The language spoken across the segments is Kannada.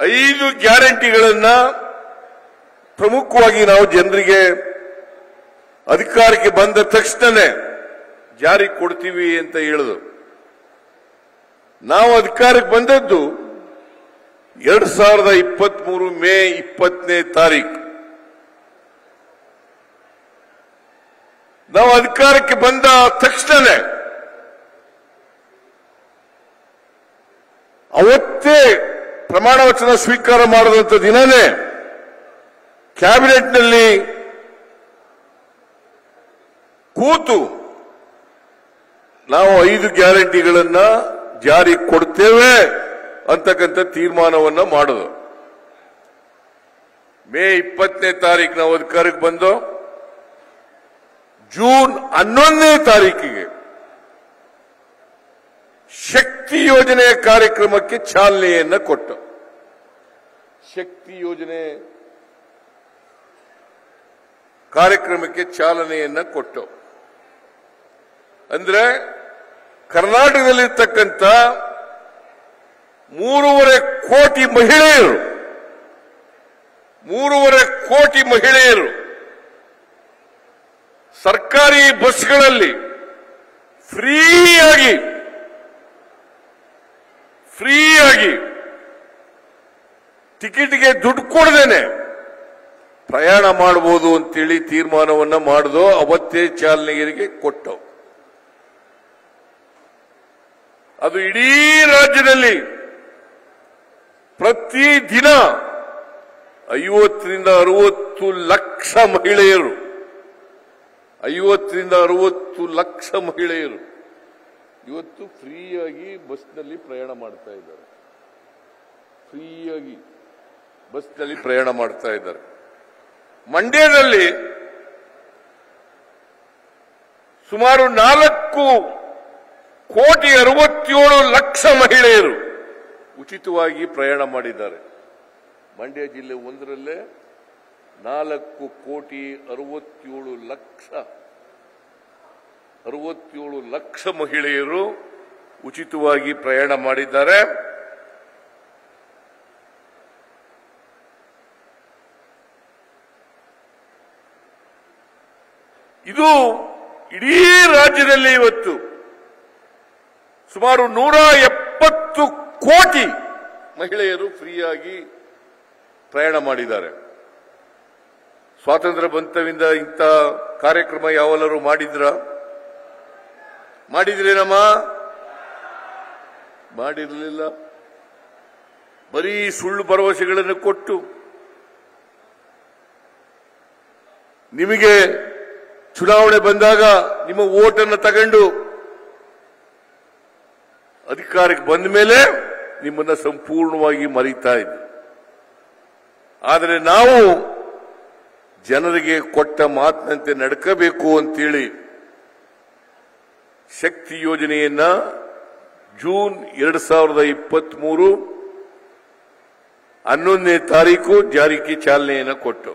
ಐದು ಗ್ಯಾರಂಟಿಗಳನ್ನ ಪ್ರಮುಖವಾಗಿ ನಾವು ಜನರಿಗೆ ಅಧಿಕಾರಕ್ಕೆ ಬಂದ ತಕ್ಷಣನೇ ಜಾರಿ ಕೊಡ್ತೀವಿ ಅಂತ ಹೇಳಿದ್ರು ನಾವು ಅಧಿಕಾರಕ್ಕೆ ಬಂದದ್ದು ಎರಡ್ ಸಾವಿರದ ಇಪ್ಪತ್ಮೂರು ಮೇ ಇಪ್ಪತ್ತನೇ ತಾರೀಕು ನಾವು ಅಧಿಕಾರಕ್ಕೆ ಬಂದ ತಕ್ಷಣನೇ ಅವತ್ತೇ ಪ್ರಮಾಣ ವಚನ ಸ್ವೀಕಾರ ಮಾಡಿದಂತ ದಿನನೇ ಕ್ಯಾಬಿನೆಟ್ನಲ್ಲಿ ಕೂತು ನಾವು ಐದು ಗ್ಯಾರಂಟಿಗಳನ್ನ ಜಾರಿ ಕೊಡ್ತೇವೆ ಅಂತಕ್ಕಂಥ ತೀರ್ಮಾನವನ್ನ ಮಾಡೋದು ಮೇ ಇಪ್ಪತ್ತನೇ ತಾರೀಕು ನಾವು ಅಧಿಕಾರಕ್ಕೆ ಬಂದು ಜೂನ್ ಹನ್ನೊಂದನೇ ತಾರೀಕಿಗೆ ಶಕ್ತಿ ಯೋಜನೆಯ ಕಾರ್ಯಕ್ರಮಕ್ಕೆ ಚಾಲನೆಯನ್ನ ಕೊಟ್ಟು ಶಕ್ತಿ ಯೋಜನೆ ಕಾರ್ಯಕ್ರಮಕ್ಕೆ ಚಾಲನೆಯನ್ನ ಕೊಟ್ಟು ಅಂದ್ರೆ ಕರ್ನಾಟಕದಲ್ಲಿರ್ತಕ್ಕಂಥ ಮೂರುವರೆ ಕೋಟಿ ಮಹಿಳೆಯರು ಮೂರುವರೆ ಕೋಟಿ ಮಹಿಳೆಯರು ಸರ್ಕಾರಿ ಬಸ್ಗಳಲ್ಲಿ ಫ್ರೀಯಾಗಿ ಫ್ರೀಯಾಗಿ ಟಿಕೆಟ್ಗೆ ದುಡ್ಡು ಕೊಡದೇನೆ ಪ್ರಯಾಣ ಮಾಡಬಹುದು ಅಂತೇಳಿ ತೀರ್ಮಾನವನ್ನ ಮಾಡಿದೋ ಅವತ್ತೇ ಚಾಲನೆಗೆ ಕೊಟ್ಟು ಅದು ಇಡೀ ರಾಜ್ಯದಲ್ಲಿ ಪ್ರತಿ ದಿನ ಐವತ್ತರಿಂದ ಅರವತ್ತು ಲಕ್ಷ ಮಹಿಳೆಯರು ಐವತ್ತರಿಂದ ಅರವತ್ತು ಲಕ್ಷ ಮಹಿಳೆಯರು ಇವತ್ತು ಫ್ರೀಯಾಗಿ ಬಸ್ನಲ್ಲಿ ಪ್ರಯಾಣ ಮಾಡ್ತಾ ಇದ್ದಾರೆ ಫ್ರೀಯಾಗಿ ಬಸ್ನಲ್ಲಿ ಪ್ರಯಾಣ ಮಾಡ್ತಾ ಇದ್ದಾರೆ ಮಂಡ್ಯದಲ್ಲಿ ಸುಮಾರು ನಾಲ್ಕು ಕೋಟಿ ಅರವತ್ತೇಳು ಲಕ್ಷ ಮಹಿಳೆಯರು ಉಚಿತವಾಗಿ ಪ್ರಯಾಣ ಮಾಡಿದ್ದಾರೆ ಮಂಡ್ಯ ಜಿಲ್ಲೆ ಒಂದರಲ್ಲೇ ನಾಲ್ಕು ಕೋಟಿ ಅರವತ್ತೇಳು ಲಕ್ಷ ಅರವತ್ತೇಳು ಲಕ್ಷ ಮಹಿಳೆಯರು ಉಚಿತವಾಗಿ ಪ್ರಯಾಣ ಮಾಡಿದ್ದಾರೆ ಇದು ಇಡೀ ರಾಜ್ಯದಲ್ಲಿ ಇವತ್ತು ಸುಮಾರು ನೂರ ಎಪ್ಪತ್ತು ಕೋಟಿ ಮಹಿಳೆಯರು ಫ್ರೀಯಾಗಿ ಪ್ರಯಾಣ ಮಾಡಿದ್ದಾರೆ ಸ್ವಾತಂತ್ರ್ಯ ಬಂತವಿಂದ ಇಂಥ ಕಾರ್ಯಕ್ರಮ ಯಾವೆಲ್ಲರೂ ಮಾಡಿದ್ರ ಮಾಡಿದ್ರೇನಮ್ಮ ಮಾಡಿರಲಿಲ್ಲ ಬರೀ ಸುಳ್ಳು ಭರವಸೆಗಳನ್ನು ಕೊಟ್ಟು ನಿಮಗೆ ಚುನಾವಣೆ ಬಂದಾಗ ನಿಮ್ಮ ಓಟನ್ನು ತಗೊಂಡು ಅಧಿಕಾರಕ್ಕೆ ಬಂದ ಮೇಲೆ ನಿಮ್ಮನ್ನ ಸಂಪೂರ್ಣವಾಗಿ ಮರೀತಾ ಇದ್ದೆ ಆದರೆ ನಾವು ಜನರಿಗೆ ಕೊಟ್ಟ ಮಾತಿನಂತೆ ನಡ್ಕಬೇಕು ಅಂತೇಳಿ ಶಕ್ತಿ ಯೋಜನೆಯನ್ನ ಜೂನ್ ಎರಡು ಸಾವಿರದ ಇಪ್ಪತ್ತ್ ಮೂರು ಹನ್ನೊಂದನೇ ತಾರೀಕು ಜಾರಿಗೆ ಚಾಲನೆಯನ್ನು ಕೊಟ್ಟು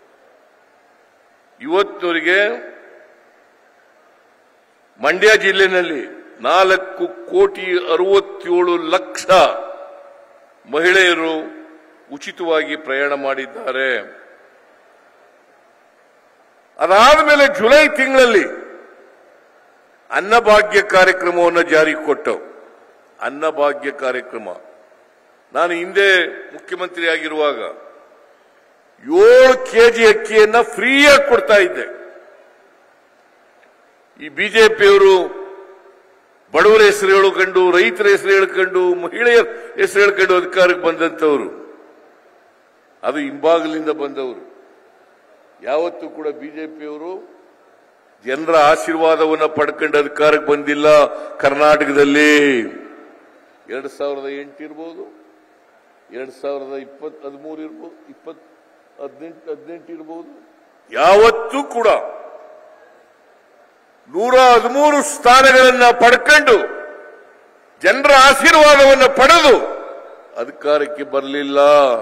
ಇವತ್ತಿನವರೆಗೆ ಮಂಡ್ಯ ಜಿಲ್ಲೆನಲ್ಲಿ ನಾಲ್ಕು ಕೋಟಿ ಅರವತ್ತೇಳು ಲಕ್ಷ ಮಹಿಳೆಯರು ಉಚಿತವಾಗಿ ಪ್ರಯಾಣ ಮಾಡಿದ್ದಾರೆ ಅದಾದ ಮೇಲೆ ಜುಲೈ ತಿಂಗಳಲ್ಲಿ ಅನ್ನಭಾಗ್ಯ ಕಾರ್ಯಕ್ರಮವನ್ನು ಜಾರಿಗೆ ಕೊಟ್ಟವು ಅನ್ನಭಾಗ್ಯ ಕಾರ್ಯಕ್ರಮ ನಾನು ಹಿಂದೆ ಮುಖ್ಯಮಂತ್ರಿ ಆಗಿರುವಾಗ ಏಳು ಕೆಜಿ ಅಕ್ಕಿಯನ್ನ ಫ್ರೀಯಾಗಿ ಕೊಡ್ತಾ ಇದ್ದೆ ಈ ಬಿಜೆಪಿಯವರು ಬಡವರ ಹೆಸರು ಹೇಳ್ಕೊಂಡು ರೈತರ ಹೆಸರು ಹೇಳ್ಕೊಂಡು ಮಹಿಳೆಯರ ಹೆಸರು ಹೇಳ್ಕೊಂಡು ಅಧಿಕಾರಕ್ಕೆ ಬಂದಂತವರು ಅದು ಹಿಂಬಾಗಲಿಂದ ಬಂದವರು ಯಾವತ್ತೂ ಕೂಡ ಬಿಜೆಪಿಯವರು ಜನರ ಆಶೀರ್ವಾದವನ್ನು ಪಡ್ಕೊಂಡು ಅಧಿಕಾರಕ್ಕೆ ಬಂದಿಲ್ಲ ಕರ್ನಾಟಕದಲ್ಲಿ ಎರಡ್ ಸಾವಿರದ ಎಂಟು ಇರ್ಬೋದು ಎರಡ್ ಸಾವಿರದ ಇಪ್ಪತ್ ಹದಿಮೂರು ಇರ್ಬೋದು ಇಪ್ಪತ್ ಹದಿನೆಂಟು ಹದಿನೆಂಟು ಇರ್ಬೋದು ಯಾವತ್ತೂ ಕೂಡ ನೂರ ಹದಿಮೂರು ಸ್ಥಾನಗಳನ್ನ ಪಡ್ಕೊಂಡು ಜನರ ಆಶೀರ್ವಾದವನ್ನು ಪಡೆದು ಅಧಿಕಾರಕ್ಕೆ ಬರಲಿಲ್ಲ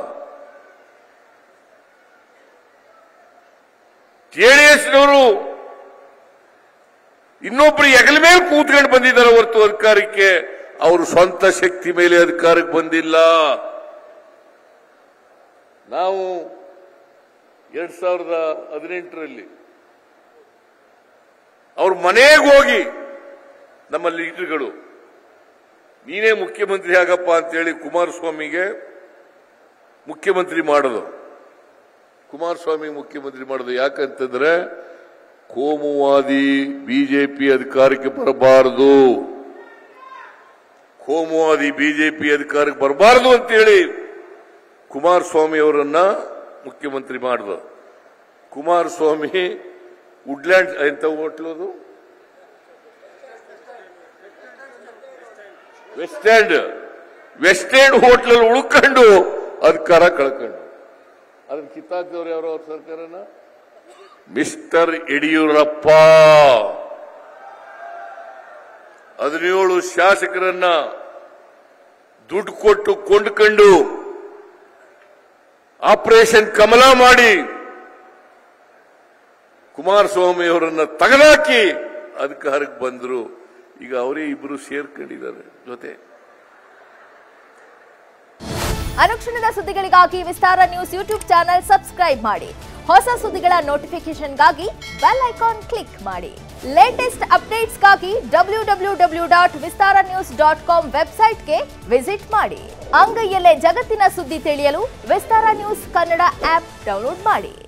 ಜೆಡಿಎಸ್ನವರು ಇನ್ನೊಬ್ರು ಹೆಗಲ ಮೇಲೆ ಕೂತ್ಕೊಂಡು ಬಂದಿದ್ದಾರೆ ಹೊರತು ಅಧಿಕಾರಕ್ಕೆ ಅವರು ಸ್ವಂತ ಶಕ್ತಿ ಮೇಲೆ ಅಧಿಕಾರಕ್ಕೆ ಬಂದಿಲ್ಲ ನಾವು ಎರಡ್ ಸಾವಿರದ ಹದಿನೆಂಟರಲ್ಲಿ ಅವ್ರ ಮನೆಗೆ ಹೋಗಿ ನಮ್ಮ ಲೀಡರ್ಗಳು ನೀನೇ ಮುಖ್ಯಮಂತ್ರಿ ಆಗಪ್ಪ ಅಂತೇಳಿ ಕುಮಾರಸ್ವಾಮಿಗೆ ಮುಖ್ಯಮಂತ್ರಿ ಮಾಡೋದು ಕುಮಾರಸ್ವಾಮಿ ಮುಖ್ಯಮಂತ್ರಿ ಮಾಡೋದು ಯಾಕಂತಂದ್ರೆ ಕೋಮುವಾದಿ ಬಿಜೆಪಿ ಅಧಿಕಾರಕ್ಕೆ ಬರಬಾರದು ಕೋಮುವಾದಿ ಬಿಜೆಪಿ ಅಧಿಕಾರಕ್ಕೆ ಬರಬಾರದು ಅಂತೇಳಿ ಕುಮಾರಸ್ವಾಮಿ ಅವರನ್ನ ಮುಖ್ಯಮಂತ್ರಿ ಮಾಡಿದ ಕುಮಾರಸ್ವಾಮಿ ವುಡ್ಲ್ಯಾಂಡ್ ಎಂತ ಹೋಟ್ಲು ಅದು ವೆಸ್ಟ್ ಎಂಡ್ ವೆಸ್ಟ್ ಎಂಡ್ ಹೋಟ್ಲಲ್ಲಿ ಉಳ್ಕೊಂಡು ಅಧಿಕಾರ ಕಳ್ಕೊಂಡು ಅದನ್ನ ಕಿತ್ತಾಕ್ದವ್ರು ಯಾರೋ ಅವ್ರ ಸರ್ಕಾರನ ಮಿಸ್ಟರ್ ಯಡಿಯೂರಪ್ಪ ಹದಿನೇಳು ಶಾಸಕರನ್ನ ದುಡ್ಡು ಕೊಟ್ಟು ಕೊಂಡ್ಕೊಂಡು ಆಪರೇಷನ್ ಕಮಲ ಮಾಡಿ ಕುಮಾರಸ್ವಾಮಿ ಅವರನ್ನ ತಗಲಾಕಿ ಅಧಿಕಾರಕ್ಕೆ ಬಂದ್ರು ಈಗ ಅವರೇ ಇಬ್ರು ಸೇರ್ಕೊಂಡಿದ್ದಾರೆ ಜೊತೆ ಅನುಕ್ಷಣದ ಸುದ್ದಿಗಳಿಗಾಗಿ Vistara news YouTube channel subscribe ಮಾಡಿ ಹೊಸ ಸುದ್ದಿಗಳ ನೋಟಿಫಿಕೇಶನ್ಗಾಗಿ ಬೆಲ್ ಐಕಾನ್ ಕ್ಲಿಕ್ ಮಾಡಿ ಲೇಟೆಸ್ಟ್ ಅಪ್ಡೇಟ್ಸ್ಗಾಗಿ W W W dot Vistara news dot com ವೆಬ್ಸೈಟ್ಗೆ ವಿಸಿಟ್ ಮಾಡಿ ಅಂಗೈಯಲ್ಲೇ ಜಗತ್ತಿನ ಸುದ್ದಿ ತಿಳಿಯಲು Vistara news Kannada app download ಮಾಡಿ